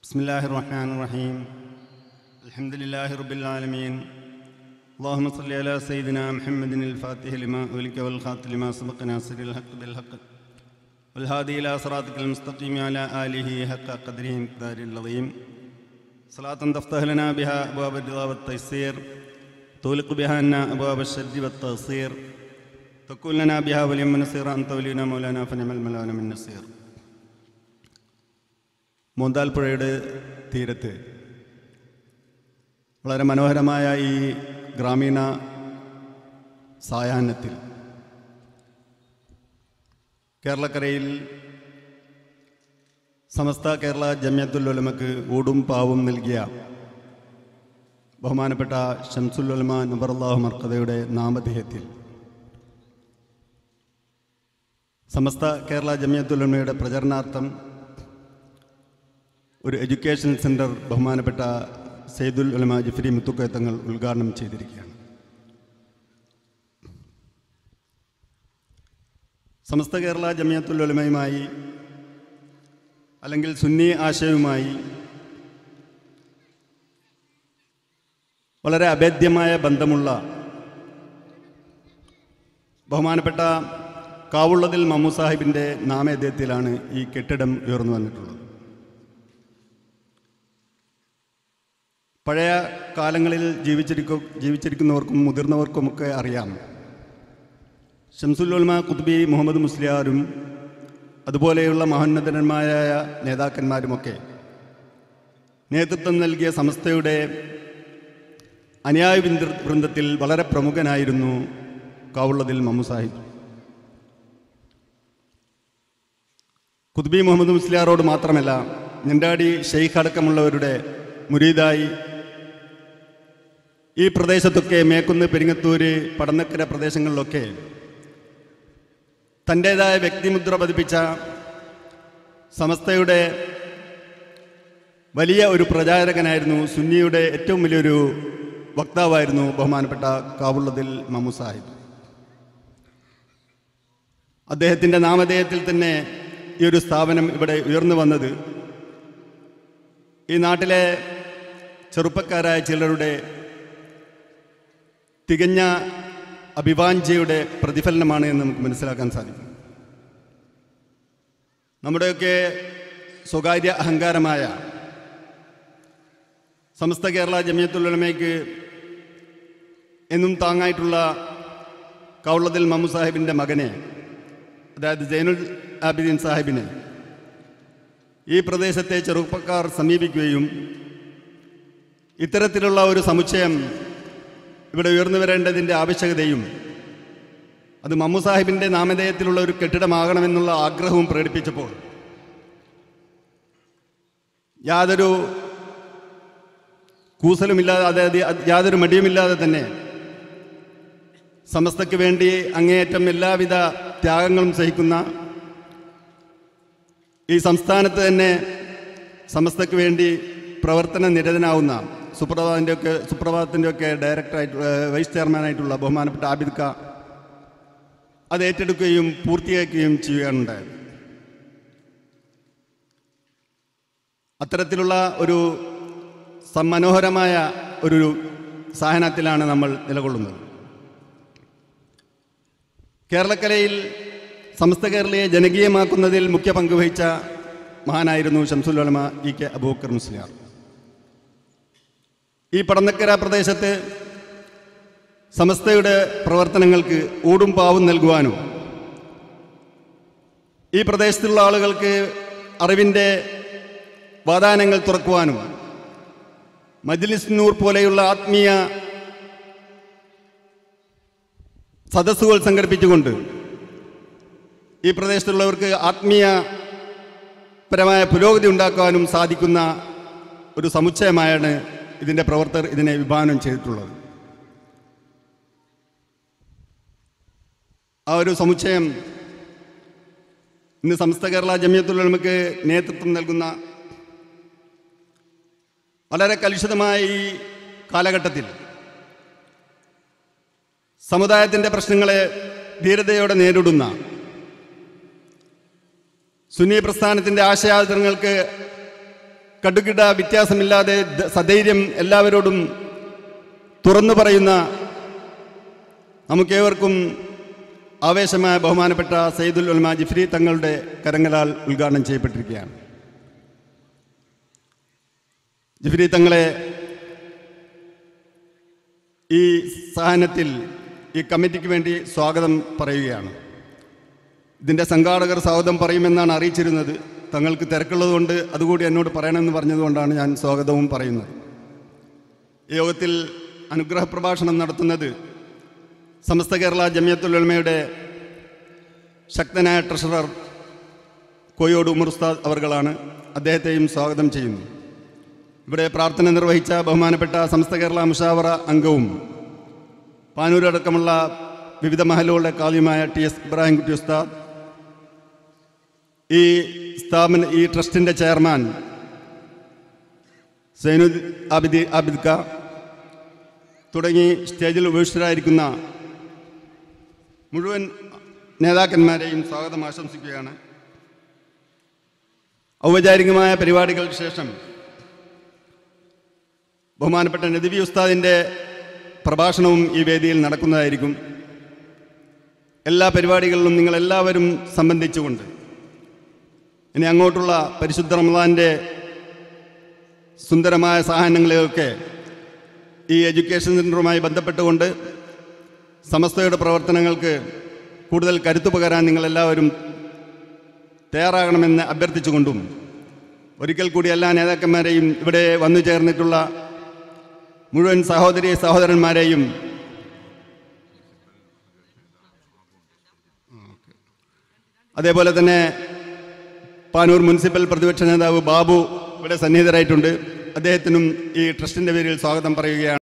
بسم الله الرحمن الرحيم الحمد لله رب العالمين اللهم صل على سيدنا محمد الفاتح لما أولك والخاتم لما سبق ناصر الحق بالحق والهادي إلى صراطك المستقيم على آله حق قدره مقدار العظيم صلاة تفتح لنا بها أبواب الرضا والتيسير تغلق بها عنا أبواب الشد والتقصير تكون لنا بها وليا ونصيرا أنت ولينا مولانا فنعم المولى من نصير മോന്താൽപ്പുഴയുടെ തീരത്ത് വളരെ മനോഹരമായ ഈ ഗ്രാമീണ സായാഹ്നത്തിൽ കേരളക്കരയിൽ സമസ്ത കേരള ജമ്യത്തുൽ ഉലമക്ക് ഊടും പാവും നൽകിയ ബഹുമാനപ്പെട്ട ഷംസുൽ ഉലമ നബറുല്ലാഹു മർക്കതയുടെ നാമധേയത്തിൽ സമസ്ത കേരള ജമ്യത്തുൽ ഉലമയുടെ പ്രചരണാർത്ഥം ഒരു എഡ്യൂക്കേഷൻ സെൻറ്റർ ബഹുമാനപ്പെട്ട സെയ്ദുൽ ഉലമ ജഫരി മുത്തുക്കയ തങ്ങൾ ഉദ്ഘാടനം ചെയ്തിരിക്കുകയാണ് സമസ്ത കേരള ജമിയത്തുൽ ഉലമയുമായി അല്ലെങ്കിൽ സുന്നി ആശയവുമായി വളരെ അഭേദ്യമായ ബന്ധമുള്ള ബഹുമാനപ്പെട്ട കാവുള്ളതിൽ മമ്മു സാഹിബിൻ്റെ നാമധേയത്തിലാണ് ഈ കെട്ടിടം ഉയർന്നു വന്നിട്ടുള്ളത് പഴയ കാലങ്ങളിൽ ജീവിച്ചിരിക്കു ജീവിച്ചിരിക്കുന്നവർക്കും മുതിർന്നവർക്കുമൊക്കെ അറിയാം ഷംസുല്ലുൽമ കുത്തുബി മുഹമ്മദ് മുസ്ലിയാരും അതുപോലെയുള്ള മഹോന്നതന്മാരായ നേതാക്കന്മാരുമൊക്കെ നേതൃത്വം നൽകിയ സംസ്ഥയുടെ അനുയായ വൃന്ദ- വൃന്ദത്തിൽ വളരെ പ്രമുഖനായിരുന്നു കാവുള്ളതിൽ മമ്മു സാഹിബ് കുത്തുബി മുഹമ്മദ് മുസ്ലിയാറോട് മാത്രമല്ല ഞണ്ടാടി ഷെയ്ഖ് അടക്കമുള്ളവരുടെ മുരീദായി ഈ പ്രദേശത്തൊക്കെ മേക്കുന്ന് പെരിങ്ങത്തൂര് പടന്നക്കര പ്രദേശങ്ങളിലൊക്കെ തൻ്റേതായ വ്യക്തിമുദ്ര പതിപ്പിച്ച സമസ്തയുടെ വലിയ ഒരു പ്രചാരകനായിരുന്നു സുന്നിയുടെ ഏറ്റവും വലിയൊരു വക്താവായിരുന്നു ബഹുമാനപ്പെട്ട കാവുള്ളതിൽ മമ്മു സാഹിബ് അദ്ദേഹത്തിൻ്റെ നാമധേയത്തിൽ തന്നെ ഈ ഒരു സ്ഥാപനം ഇവിടെ ഉയർന്നു വന്നത് ഈ നാട്ടിലെ ചെറുപ്പക്കാരായ ചിലരുടെ തികഞ്ഞ അഭിവാഞ്ചയുടെ പ്രതിഫലനമാണ് എന്ന് നമുക്ക് മനസ്സിലാക്കാൻ സാധിക്കും നമ്മുടെയൊക്കെ സ്വകാര്യ അഹങ്കാരമായ സമസ്ത കേരള ജമിയത്തുലമയ്ക്ക് എന്നും താങ്ങായിട്ടുള്ള കൗളദിൽ മമ്മു സാഹിബിൻ്റെ മകനെ അതായത് ജൈനുൽ ആബിദീൻ സാഹിബിനെ ഈ പ്രദേശത്തെ ചെറുപ്പക്കാർ സമീപിക്കുകയും ഇത്തരത്തിലുള്ള ഒരു സമുച്ചയം ഇവിടെ ഉയർന്നു വരേണ്ടതിൻ്റെ ആവശ്യകതയും അത് മമ്മു സാഹിബിൻ്റെ നാമധേയത്തിലുള്ള ഒരു കെട്ടിടമാകണമെന്നുള്ള ആഗ്രഹവും പ്രകടിപ്പിച്ചപ്പോൾ യാതൊരു കൂസലുമില്ലാതെ അതായത് യാതൊരു മടിയുമില്ലാതെ തന്നെ സമസ്തയ്ക്ക് വേണ്ടി അങ്ങേയറ്റം എല്ലാവിധ ത്യാഗങ്ങളും സഹിക്കുന്ന ഈ സംസ്ഥാനത്ത് തന്നെ സമസ്തയ്ക്ക് വേണ്ടി പ്രവർത്തന നിരതനാവുന്ന സുപ്രഭാതിൻ്റെ ഒക്കെ സുപ്രഭാതത്തിൻ്റെ ഒക്കെ ഡയറക്ടറായിട്ട് ഏഹ്, വൈസ് ചെയർമാനായിട്ടുള്ള ബഹുമാനപ്പെട്ട ആബിദ് ക അത് ഏറ്റെടുക്കുകയും പൂർത്തിയാക്കുകയും ചെയ്യുകയാണുണ്ടായത് അത്തരത്തിലുള്ള ഒരു സമനോഹരമായ ഒരു സാഹനത്തിലാണ് നമ്മൾ നിലകൊള്ളുന്നത് കേരളക്കരയിൽ സമസ്ത കേരളയെ ജനകീയമാക്കുന്നതിൽ മുഖ്യ പങ്ക് വഹിച്ച മഹാനായിരുന്നു ഷംസുല്ലമ ഇ കെ അബൂക്കർ മുസ്ലിയാർ ഈ പടന്നക്കര പ്രദേശത്ത് സമസ്തയുടെ പ്രവർത്തനങ്ങൾക്ക് ഊടും പാവും നൽകുവാനും ഈ പ്രദേശത്തുള്ള ആളുകൾക്ക് അറിവിൻ്റെ വാതാനങ്ങൾ തുറക്കുവാനും മജ്ലിസ് നൂർ പോലെയുള്ള ആത്മീയ സദസ്സുകൾ സംഘടിപ്പിച്ചുകൊണ്ട് ഈ പ്രദേശത്തുള്ളവർക്ക് ആത്മീയ പരമായ പുരോഗതി ഉണ്ടാക്കാനും സാധിക്കുന്ന ഒരു സമുച്ചയമായാണ് ഇതിൻ്റെ പ്രവർത്തകർ ഇതിനെ വിഭാവനം ചെയ്തിട്ടുള്ളത് ആ ഒരു സമുച്ചയം ഇന്ന് സമസ്ത കേരള ജമിയത്തുള്ളമക്ക് നേതൃത്വം നൽകുന്ന വളരെ കലുഷിതമായ ഈ കാലഘട്ടത്തിൽ സമുദായത്തിൻ്റെ പ്രശ്നങ്ങളെ ധീരതയോടെ നേരിടുന്ന സുന്നി പ്രസ്ഥാനത്തിൻ്റെ ആശയാദരങ്ങൾക്ക് കടുകിട വ്യത്യാസമില്ലാതെ ദ- സധൈര്യം എല്ലാവരോടും തുറന്നു പറയുന്ന നമുക്കേവർക്കും ആവേശമായ ബഹുമാനപ്പെട്ട സയ്യിദുൽ ഉൽമ ജിഫ്രി തങ്ങളുടെ കരങ്ങളാൽ ഉദ്ഘാടനം ചെയ്യപ്പെട്ടിരിക്കുകയാണ് ജിഫ്രി തങ്ങളെ ഈ സാഹനത്തിൽ ഈ കമ്മിറ്റിക്ക് വേണ്ടി സ്വാഗതം പറയുകയാണ് ഇതിൻ്റെ സംഘാടകർ സ്വാഗതം പറയുമെന്നാണ് അറിയിച്ചിരുന്നത് തങ്ങൾക്ക് തിരക്കുള്ളതുകൊണ്ട് അതുകൂടി എന്നോട് പറയണമെന്ന് പറഞ്ഞതുകൊണ്ടാണ് ഞാൻ സ്വാഗതവും പറയുന്നത് ഈ യോഗത്തിൽ അനുഗ്രഹ പ്രഭാഷണം നടത്തുന്നത് സമസ്ത കേരള ജമിയത്തുൽ ഉലമയുടെ ശക്തനായ ട്രഷറർ കോയോട് ഉമർ ഉസ്താദ് അവർകളാണ് അദ്ദേഹത്തെയും സ്വാഗതം ചെയ്യുന്നു ഇവിടെ പ്രാർത്ഥന നിർവഹിച്ച ബഹുമാനപ്പെട്ട സമസ്ത കേരള മുഷാവറ അംഗവും പാനൂരടക്കമുള്ള വിവിധ മഹലുകളുടെ കാലിയുമായ ടി എസ് ഇബ്രാഹിംകുട്ടി ഉസ്താദ് ഈ സ്ഥാപന ഈ ട്രസ്റ്റിൻ്റെ ചെയർമാൻ സൈനുദ് ആബിദി ആബിദ് ക തുടങ്ങി സ്റ്റേജിൽ ഉപേക്ഷിതരായിരിക്കുന്ന മുഴുവൻ നേതാക്കന്മാരെയും സ്വാഗതം ആശംസിക്കുകയാണ് ഔപചാരികമായ പരിപാടികൾക്ക് ശേഷം ബഹുമാനപ്പെട്ട നദിവി ഉസ്താദിൻ്റെ പ്രഭാഷണവും ഈ വേദിയിൽ നടക്കുന്നതായിരിക്കും എല്ലാ പരിപാടികളിലും നിങ്ങളെല്ലാവരും സംബന്ധിച്ചുകൊണ്ട് ഇനി അങ്ങോട്ടുള്ള പരിശുദ്ധ റമദാൻ്റെ സുന്ദരമായ സാധനങ്ങളെയൊക്കെ ഈ എഡ്യൂക്കേഷൻ സെൻറ്ററുമായി ബന്ധപ്പെട്ടുകൊണ്ട് സമസ്തയുടെ പ്രവർത്തനങ്ങൾക്ക് കൂടുതൽ കരുത്തു പകരാൻ നിങ്ങളെല്ലാവരും തയ്യാറാകണമെന്ന് അഭ്യർത്ഥിച്ചുകൊണ്ടും ഒരിക്കൽ കൂടി എല്ലാ നേതാക്കന്മാരെയും ഇവിടെ വന്നു ചേർന്നിട്ടുള്ള മുഴുവൻ സഹോദരി സഹോദരന്മാരെയും അതേപോലെ തന്നെ പാനൂർ മുനിസിപ്പൽ പ്രതിപക്ഷ നേതാവ് ബാബു ഇവിടെ സന്നിഹിതരായിട്ടുണ്ട് അദ്ദേഹത്തിനും ഈ ട്രസ്റ്റിൻ്റെ പേരിൽ സ്വാഗതം പറയുകയാണ്